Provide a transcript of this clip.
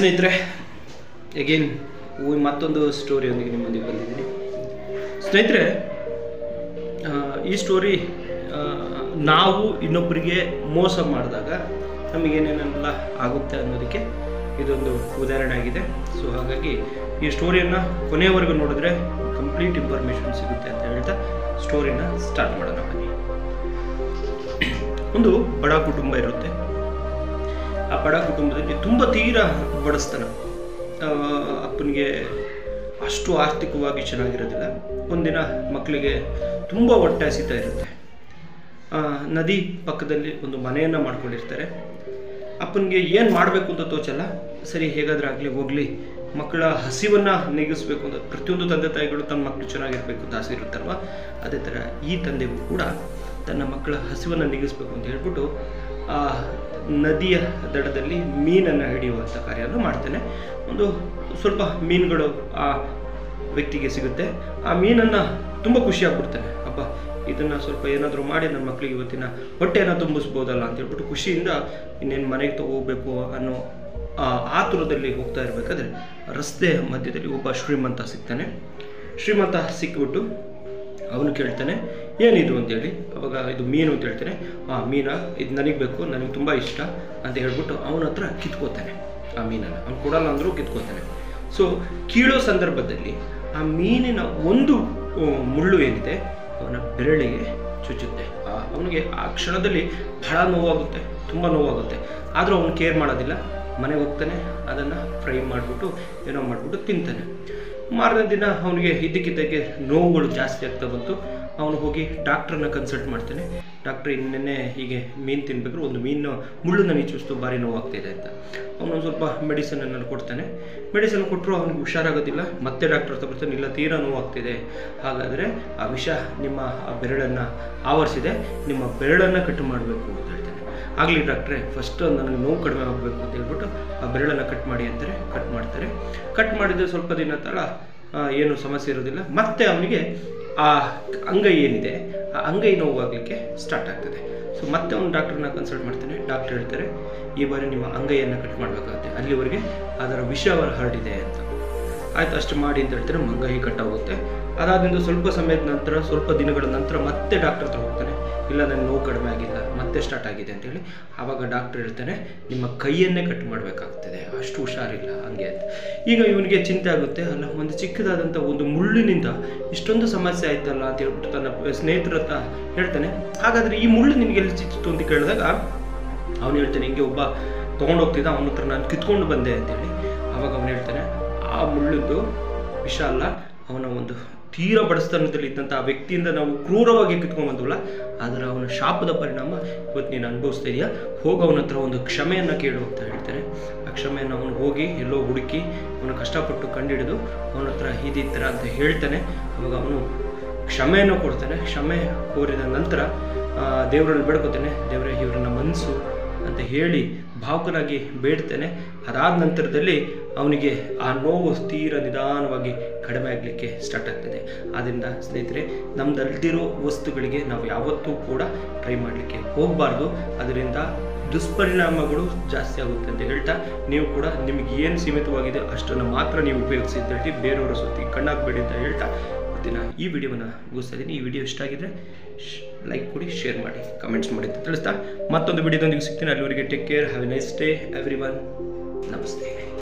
ಸ್ನೇಹಿತರೆ ಎಗೇನ್ ಮತ್ತೊಂದು ಸ್ಟೋರಿಯೊಂದಿಗೆ ನಿಮ್ಮೊಂದಿಗೆ ಬಂದಿದ್ದೀನಿ ಸ್ನೇಹಿತರೆ ಆ, ಈ ಸ್ಟೋರಿ ಆ, ನಾವು ಇನ್ನೊಬ್ಬರಿಗೆ ಮೋಸ ಮಾಡಿದಾಗ ನಮಗೇನೇನೆಲ್ಲ ಆಗುತ್ತೆ ಅನ್ನೋದಕ್ಕೆ ಇದೊಂದು ಉದಾಹರಣೆ ಆಗಿದೆ ಸೊ ಹಾಗಾಗಿ ಈ ಸ್ಟೋರಿಯನ್ನು ಕೊನೆಯವರೆಗೂ ನೋಡಿದ್ರೆ ಕಂಪ್ಲೀಟ್ ಇನ್ಫಾರ್ಮೇಷನ್ ಸಿಗುತ್ತೆ ಅಂತ ಹೇಳ್ತಾ ಸ್ಟೋರಿನ ಸ್ಟಾರ್ಟ್ ಮಾಡೋಣ ಬನ್ನಿ ಒಂದು ಬಡ ಕುಟುಂಬ ಇರುತ್ತೆ ಆ ಬಡ ಕುಟುಂಬದಲ್ಲಿ ತುಂಬ ತೀರಾ ಬಡಸ್ತನ ಆ, ಅಪ್ಪನಿಗೆ ಅಷ್ಟು ಆರ್ಥಿಕವಾಗಿ ಚೆನ್ನಾಗಿರೋದಿಲ್ಲ ಒಂದಿನ ಮಕ್ಕಳಿಗೆ ತುಂಬ ಹೊಟ್ಟೆ ಹಸಿತಾ ಇರುತ್ತೆ ಆ, ನದಿ ಪಕ್ಕದಲ್ಲಿ ಒಂದು ಮನೆಯನ್ನು ಮಾಡ್ಕೊಂಡಿರ್ತಾರೆ ಅಪ್ಪನಿಗೆ ಏನು ಮಾಡಬೇಕು ಅಂತ ತೋಚಲ್ಲ ಸರಿ ಹೇಗಾದ್ರೂ ಆಗಲಿ ಹೋಗಲಿ ಮಕ್ಕಳ ಹಸಿವನ್ನು ನೀಗಿಸ್ಬೇಕು ಅಂತ ಪ್ರತಿಯೊಂದು ತಂದೆ ತಾಯಿಗಳು ತಮ್ಮ ಮಕ್ಕಳು ಚೆನ್ನಾಗಿರ್ಬೇಕು ಅಂತ ಆಸೆ ಇರುತ್ತಲ್ವ ಅದೇ ಥರ ಈ ತಂದೆಗೂ ಕೂಡ ತನ್ನ ಮಕ್ಕಳ ಹಸಿವನ್ನು ನೀಗಿಸ್ಬೇಕು ಅಂತ ಹೇಳ್ಬಿಟ್ಟು ಆ ನದಿಯ ದಡದಲ್ಲಿ ಮೀನನ್ನು ಹಿಡಿಯುವಂಥ ಕಾರ್ಯವನ್ನು ಮಾಡ್ತಾನೆ ಒಂದು ಸ್ವಲ್ಪ ಮೀನುಗಳು ಆ ವ್ಯಕ್ತಿಗೆ ಸಿಗುತ್ತೆ ಆ ಮೀನನ್ನು ತುಂಬ ಖುಷಿ ಆಗ್ಬಿಡ್ತಾನೆ ಅಪ್ಪ ಇದನ್ನು ಸ್ವಲ್ಪ ಏನಾದರೂ ಮಾಡಿ ನನ್ನ ಮಕ್ಕಳಿಗೆ ಇವತ್ತಿನ ಹೊಟ್ಟೆಯನ್ನು ತುಂಬಿಸ್ಬೋದಲ್ಲ ಅಂತ ಹೇಳ್ಬಿಟ್ಟು ಖುಷಿಯಿಂದ ಇನ್ನೇನು ಮನೆಗೆ ತಗೋಬೇಕು ಅನ್ನೋ ಆ ಆತುರದಲ್ಲಿ ಹೋಗ್ತಾ ಇರಬೇಕಾದ್ರೆ ರಸ್ತೆ ಮಧ್ಯದಲ್ಲಿ ಒಬ್ಬ ಶ್ರೀಮಂತ ಸಿಗ್ತಾನೆ ಶ್ರೀಮಂತ ಸಿಕ್ಬಿಟ್ಟು ಅವನು ಕೇಳ್ತಾನೆ ಏನಿದು ಅಂತೇಳಿ ಅವಾಗ ಇದು ಮೀನು ಅಂತ ಹೇಳ್ತಾನೆ ಆ ಮೀನ ಇದು ನನಗೆ ಬೇಕು ನನಗೆ ತುಂಬ ಇಷ್ಟ ಅಂತ ಹೇಳ್ಬಿಟ್ಟು ಅವನ ಹತ್ರ ಕಿತ್ಕೋತಾನೆ ಆ ಮೀನನ್ನು ಅವ್ನು ಕೊಡಲ್ಲ ಅಂದರೂ ಕಿತ್ಕೋತಾನೆ ಸೊ ಕೀಳೋ ಸಂದರ್ಭದಲ್ಲಿ ಆ ಮೀನಿನ ಒಂದು ಆ, ಮುಳ್ಳು ಏನಿದೆ ಅವನ ಬೆರಳಿಗೆ ಚುಚ್ಚುತ್ತೆ ಆ- ಅವನಿಗೆ ಆ ಕ್ಷಣದಲ್ಲಿ ಬಹಳ ನೋವಾಗುತ್ತೆ ತುಂಬ ನೋವಾಗುತ್ತೆ ಆದರೂ ಅವನು ಕೇರ್ ಮಾಡೋದಿಲ್ಲ ಮನೆಗೆ ಹೋಗ್ತಾನೆ ಅದನ್ನು ಫ್ರೈ ಮಾಡಿಬಿಟ್ಟು ಏನೋ ಮಾಡಿಬಿಟ್ಟು ತಿಂತಾನೆ ಮಾರನೇ ದಿನ ಅವನಿಗೆ ಇದ್ದಕ್ಕಿದ್ದಕ್ಕೆ ನೋವುಗಳು ಜಾಸ್ತಿ ಆಗ್ತಾ ಬಂತು ಅವನು ಹೋಗಿ ಡಾಕ್ಟ್ರನ್ನ ಕನ್ಸಲ್ಟ್ ಮಾಡ್ತಾನೆ ಡಾಕ್ಟ್ರ್ ಇನ್ನೇ ಹೀಗೆ ಮೀನು ತಿನ್ಬೇಕಾದ್ರೆ ಒಂದು ಮೀನು ಮುಳ್ಳು ನನಗೆ ಚುಸ್ತು ಭಾರಿ ನೋವಾಗ್ತಿದೆ ಅಂತ ಅವನು ಸ್ವಲ್ಪ ಮೆಡಿಸನನ್ನು ಕೊಡ್ತಾನೆ ಮೆಡಿಸನ್ ಕೊಟ್ಟರು ಅವನಿಗೆ ಹುಷಾರಾಗೋದಿಲ್ಲ ಮತ್ತೆ ಡಾಕ್ಟರ್ ಹತ್ರ ಬರ್ತಾನೆ ಇಲ್ಲ ತೀರಾ ನೋವಾಗ್ತಿದೆ ಹಾಗಾದರೆ ಆ ವಿಷ ನಿಮ್ಮ ಆ ಬೆರಳನ್ನು ಆವರಿಸಿದೆ ನಿಮ್ಮ ಬೆರಳನ್ನು ಕಟ್ ಮಾಡಬೇಕು ಅಂತ ಹೇಳ್ತಾನೆ ಆಗಲಿ ಡಾಕ್ಟ್ರೆ ಫಸ್ಟ್ ನನಗೆ ನೋವು ಕಡಿಮೆ ಆಗಬೇಕು ಅಂತ ಹೇಳ್ಬಿಟ್ಟು ಆ ಬೆರಳನ್ನು ಕಟ್ ಮಾಡಿ ಅಂತಾರೆ ಕಟ್ ಮಾಡ್ತಾರೆ ಕಟ್ ಮಾಡಿದ ಸ್ವಲ್ಪ ದಿನ ತಳ ಆ, ಏನು ಸಮಸ್ಯೆ ಇರೋದಿಲ್ಲ ಮತ್ತೆ ಅವನಿಗೆ ಆ ಅಂಗೈ ಏನಿದೆ ಆ ಅಂಗೈ ನೋವಾಗಲಿಕ್ಕೆ ಸ್ಟಾರ್ಟ್ ಆಗ್ತದೆ ಸೊ ಮತ್ತೆ ಅವನು ಡಾಕ್ಟ್ರನ್ನ ಕನ್ಸಲ್ಟ್ ಮಾಡ್ತಾನೆ ಡಾಕ್ಟರ್ ಹೇಳ್ತಾರೆ ಈ ಬಾರಿ ನಿಮ್ಮ ಅಂಗೈಯನ್ನು ಕಟ್ ಮಾಡಬೇಕಾಗುತ್ತೆ ಅಲ್ಲಿವರೆಗೆ ಅದರ ವಿಷ ಹರಡಿದೆ ಅಂತ ಆಯ್ತು ಅಷ್ಟು ಮಾಡಿ ಅಂತ ಹೇಳ್ತಾರೆ ಮಂಗೈ ಕಟ್ಟಾಗುತ್ತೆ ಅದಾದ್ರಿಂದ ಸ್ವಲ್ಪ ಸಮಯದ ನಂತರ ಸ್ವಲ್ಪ ದಿನಗಳ ನಂತರ ಮತ್ತೆ ಡಾಕ್ಟರ್ ಹತ್ರ ಹೋಗ್ತಾನೆ ಇಲ್ಲ ನನಗೆ ನೋವು ಕಡಿಮೆ ಆಗಿಲ್ಲ ಮತ್ತೆ ಸ್ಟಾರ್ಟ್ ಆಗಿದೆ ಅಂತೇಳಿ ಆವಾಗ ಡಾಕ್ಟರ್ ಹೇಳ್ತಾನೆ ನಿಮ್ಮ ಕೈಯನ್ನೇ ಕಟ್ ಮಾಡಬೇಕಾಗ್ತದೆ ಅಷ್ಟು ಹುಷಾರಿಲ್ಲ ಹಂಗೆ ಅಂತ ಈಗ ಇವನಿಗೆ ಚಿಂತೆ ಆಗುತ್ತೆ ಅಲ್ಲ ಒಂದು ಚಿಕ್ಕದಾದಂಥ ಒಂದು ಮುಳ್ಳಿನಿಂದ ಇಷ್ಟೊಂದು ಸಮಸ್ಯೆ ಆಯ್ತಲ್ಲ ಅಂತ ಹೇಳ್ಬಿಟ್ಟು ತನ್ನ ಸ್ನೇಹಿತರ ಹತ್ರ ಹೇಳ್ತಾನೆ ಹಾಗಾದರೆ ಈ ಮುಳ್ಳು ನಿನಗೆ ಎಲ್ಲಿ ಸಿಕ್ತು ಅಂತ ಕೇಳಿದಾಗ ಅವನು ಹೇಳ್ತಾನೆ ಹಿಂಗೆ ಒಬ್ಬ ತೊಗೊಂಡೋಗ್ತಿದ್ದ ಅವನ ಹತ್ರ ನಾನು ಕಿತ್ಕೊಂಡು ಬಂದೆ ಅಂತೇಳಿ ಆವಾಗ ಅವನು ಹೇಳ್ತಾನೆ ಆ ಮುಳ್ಳಿದ್ದು ವಿಷ ಅಲ್ಲ ಅವನ ಒಂದು ತೀರ ಬಡಸ್ತನದಲ್ಲಿ ಇದ್ದಂಥ ಆ ವ್ಯಕ್ತಿಯಿಂದ ನಾವು ಕ್ರೂರವಾಗಿ ಕಿತ್ಕೊಂಡು ಬಂದವಲ್ಲ ಅದರ ಅವನ ಶಾಪದ ಪರಿಣಾಮ ಇವತ್ತು ನೀನು ಅನುಭವಿಸ್ತಾ ಇದೆಯಾ ಹೋಗಿ ಅವನ ಹತ್ರ ಒಂದು ಕ್ಷಮೆಯನ್ನು ಕೇಳು ಅಂತ ಹೇಳ್ತಾನೆ ಆ ಕ್ಷಮೆಯನ್ನು ಅವನು ಹೋಗಿ ಎಲ್ಲೋ ಹುಡುಕಿ ಅವನು ಕಷ್ಟಪಟ್ಟು ಕಂಡಿಡಿದು ಅವನ ಹತ್ರ ಈ ಥರ ಅಂತ ಹೇಳ್ತಾನೆ ಅವಾಗ ಅವನು ಕ್ಷಮೆಯನ್ನು ಕೊಡ್ತಾನೆ ಕ್ಷಮೆ ಕೋರಿದ ನಂತರ ಆ, ದೇವರಲ್ಲಿ ಬೇಡ್ಕೊತಾನೆ ದೇವರೇ ಇವರನ್ನ ಮನಸ್ಸು ಅಂತ ಹೇಳಿ ಭಾವುಕನಾಗಿ ಬೇಡ್ತಾನೆ ಅದಾದ ನಂತರದಲ್ಲಿ ಅವನಿಗೆ ಆ ನೋವು ತೀರ ನಿಧಾನವಾಗಿ ಕಡಿಮೆ ಆಗಲಿಕ್ಕೆ ಸ್ಟಾರ್ಟ್ ಆಗ್ತದೆ ಆದ್ದರಿಂದ ಸ್ನೇಹಿತರೆ ನಮ್ದಲ್ದಿರೋ ವಸ್ತುಗಳಿಗೆ ನಾವು ಯಾವತ್ತೂ ಕೂಡ ಟ್ರೈ ಮಾಡಲಿಕ್ಕೆ ಹೋಗಬಾರ್ದು ಅದರಿಂದ ದುಷ್ಪರಿಣಾಮಗಳು ಜಾಸ್ತಿ ಆಗುತ್ತೆ ಅಂತ ಹೇಳ್ತಾ ನೀವು ಕೂಡ ನಿಮಗೆ ಏನು ಸೀಮಿತವಾಗಿದೆ ಅಷ್ಟನ್ನು ಮಾತ್ರ ನೀವು ಉಪಯೋಗಿಸಿ ಅಂತ ಹೇಳಿ ಬೇರೆಯವರ ಸುತ್ತಿ ಕಣ್ಣಾಗಬೇಡಿ ಅಂತ ಹೇಳ್ತಾ ಇವತ್ತಿನ ಈ ವಿಡಿಯೋವನ್ನು ಮುಗಿಸ್ತಾ ಇದ್ದೀನಿ ಈ ವಿಡಿಯೋ ಇಷ್ಟ ಆಗಿದ್ರೆ ಲೈಕ್ ಕೊಡಿ ಶೇರ್ ಮಾಡಿ ಕಮೆಂಟ್ಸ್ ಮಾಡಿ ಅಂತ ತಿಳಿಸ್ತಾ ಮತ್ತೊಂದು ವಿಡಿಯೋದೊಂದಿಗೆ ಸಿಗ್ತೀನಿ ಅಲ್ಲಿವರೆಗೆ take care have a nice day everyone ನಮಸ್ತೆ